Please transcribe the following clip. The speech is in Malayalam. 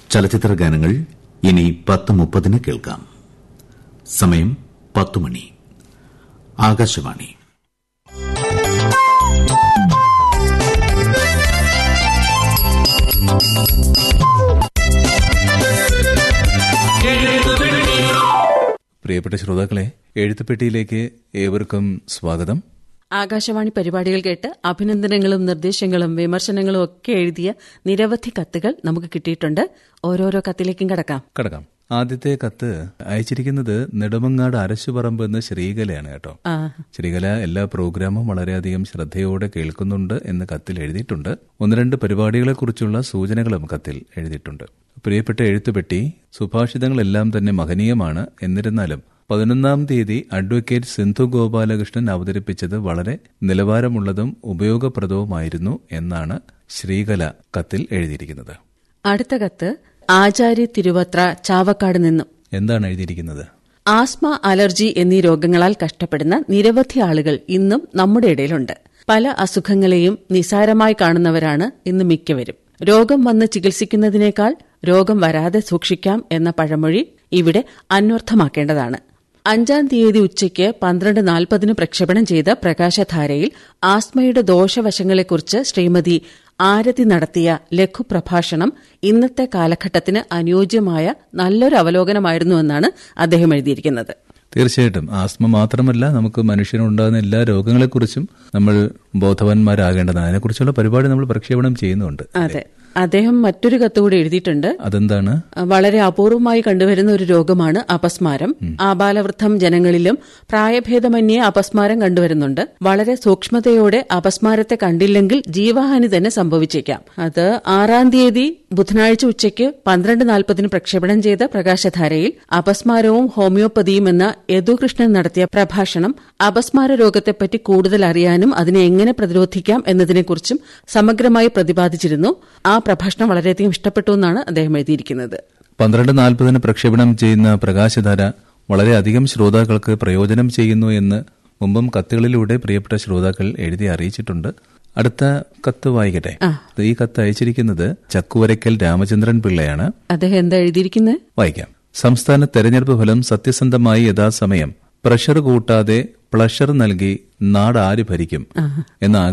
ചലച്ചിത്ര ഗാനങ്ങൾ ഇനി പത്ത് മുപ്പതിന് കേൾക്കാം സമയം പത്തു മണി ആകാശവാണി പ്രിയപ്പെട്ട ശ്രോതാക്കളെ എഴുത്തുപെട്ടിയിലേക്ക് ഏവർക്കും സ്വാഗതം ആകാശവാണി പരിപാടികൾ കേട്ട് അഭിനന്ദനങ്ങളും നിർദ്ദേശങ്ങളും വിമർശനങ്ങളും ഒക്കെ എഴുതിയ നിരവധി കത്തുകൾ നമുക്ക് കിട്ടിയിട്ടുണ്ട് ഓരോരോ കത്തിലേക്കും കടക്കാം കടക്കാം ആദ്യത്തെ കത്ത് അയച്ചിരിക്കുന്നത് നെടുമങ്ങാട് അരശുപറമ്പ് എന്ന ശ്രീകലയാണ് കേട്ടോ ആ, ശ്രീകല എല്ലാ പ്രോഗ്രാമും വളരെയധികം ശ്രദ്ധയോടെ കേൾക്കുന്നുണ്ട് എന്ന് കത്തിൽ എഴുതിയിട്ടുണ്ട് ഒന്ന് രണ്ട് പരിപാടികളെക്കുറിച്ചുള്ള സൂചനകളും കത്തിൽ എഴുതിയിട്ടുണ്ട് പ്രിയപ്പെട്ട എഴുത്തുപെട്ടി സുഭാഷിതങ്ങളെല്ലാം തന്നെ മഹനീയമാണ് എന്നിരുന്നാലും പതിനൊന്നാം തീയതി അഡ്വക്കേറ്റ് സിന്ധു ഗോപാലകൃഷ്ണൻ അവതരിപ്പിച്ചത് വളരെ നിലവാരമുള്ളതും ഉപയോഗപ്രദവുമായിരുന്നു എന്നാണ് ശ്രീകല കത്തിൽ എഴുതിയിരിക്കുന്നത് അടുത്ത കത്ത് ആചാര്യ തിരുവത്ര ചാവക്കാട് നിന്നും എന്താണ് എഴുതിയിരിക്കുന്നത് ആസ്മ അലർജി എന്നീ രോഗങ്ങളാൽ കഷ്ടപ്പെടുന്ന നിരവധി ആളുകൾ ഇന്നും നമ്മുടെ ഇടയിലുണ്ട് പല അസുഖങ്ങളെയും നിസാരമായി കാണുന്നവരാണ് ഇന്ന് മിക്കവരും രോഗം വന്ന് ചികിത്സിക്കുന്നതിനേക്കാൾ രോഗം വരാതെ സൂക്ഷിക്കാം എന്ന പഴമൊഴി ഇവിടെ അന്വർത്ഥമാക്കേണ്ടതാണ് അഞ്ചാം തീയതി ഉച്ചയ്ക്ക് പന്ത്രണ്ട് നാൽപ്പതിന് പ്രക്ഷേപണം ചെയ്ത പ്രകാശധാരയിൽ ആസ്മയുടെ ദോഷവശങ്ങളെക്കുറിച്ച് ശ്രീമതി ആരതി നടത്തിയ ലഘുപ്രഭാഷണം ഇന്നത്തെ കാലഘട്ടത്തിന് അനുയോജ്യമായ നല്ലൊരു അവലോകനമായിരുന്നുവെന്നാണ് അദ്ദേഹം എഴുതിയിരിക്കുന്നത് തീർച്ചയായിട്ടും ആസ്മ മാത്രമല്ല നമുക്ക് മനുഷ്യനുണ്ടാകുന്ന എല്ലാ രോഗങ്ങളെക്കുറിച്ചും നമ്മൾ ബോധവാന്മാരാകേണ്ടതാണ് അതിനെക്കുറിച്ചുള്ള പരിപാടി നമ്മൾ പ്രക്ഷേപണം ചെയ്യുന്നുണ്ട് അതെ അദ്ദേഹം മറ്റൊരു കത്തുകൂടി എഴുതിയിട്ടുണ്ട് അതെന്താണ് വളരെ അപൂർവമായി കണ്ടുവരുന്ന ഒരു രോഗമാണ് അപസ്മാരം ആബാലവൃദ്ധം ജനങ്ങളിലും പ്രായഭേദമന്യേ അപസ്മാരം കണ്ടുവരുന്നുണ്ട് വളരെ സൂക്ഷ്മതയോടെ അപസ്മാരത്തെ കണ്ടില്ലെങ്കിൽ ജീവഹാനി തന്നെ സംഭവിച്ചേക്കാം അത് ആറാം തീയതി ബുധനാഴ്ച ഉച്ചയ്ക്ക് പന്ത്രണ്ട് നാൽപ്പതിന് പ്രക്ഷേപണം ചെയ്ത പ്രകാശധാരയിൽ അപസ്മാരവും ഹോമിയോപ്പതിയും എന്ന യദുകൃഷ്ണൻ നടത്തിയ പ്രഭാഷണം അപസ്മാര രോഗത്തെപ്പറ്റി കൂടുതൽ അറിയാനും അതിനെ എങ്ങനെ പ്രതിരോധിക്കാം എന്നതിനെക്കുറിച്ചും സമഗ്രമായി പ്രതിപാദിച്ചിരുന്നു ആ പ്രഭാഷണം വളരെയധികം ഇഷ്ടപ്പെട്ടു എന്നാണ് അദ്ദേഹം എഴുതിയിരിക്കുന്നത് പന്ത്രണ്ട് നാൽപ്പതിന് പ്രക്ഷേപണം ചെയ്യുന്ന പ്രകാശധാര വളരെയധികം ശ്രോതാക്കൾക്ക് പ്രയോജനം ചെയ്യുന്നു എന്ന് മുമ്പും കത്തുകളിലൂടെ പ്രിയപ്പെട്ട ശ്രോതാക്കൾ എഴുതി അറിയിച്ചിട്ടുണ്ട് അടുത്ത കത്ത് വായിക്കട്ടെ ഈ കത്ത് അയച്ചിരിക്കുന്നത് ചക്കുവരയ്ക്കൽ രാമചന്ദ്രൻ പിള്ളയാണ് അദ്ദേഹം എന്താ എഴുതിയിരിക്കുന്നത് വായിക്കാം സംസ്ഥാന തെരഞ്ഞെടുപ്പ് ഫലം സത്യസന്ധമായി യഥാസമയം പ്രഷർ കൂട്ടാതെ പ്ലഷർ നൽകി നാട് ആര് ഭരിക്കും എന്ന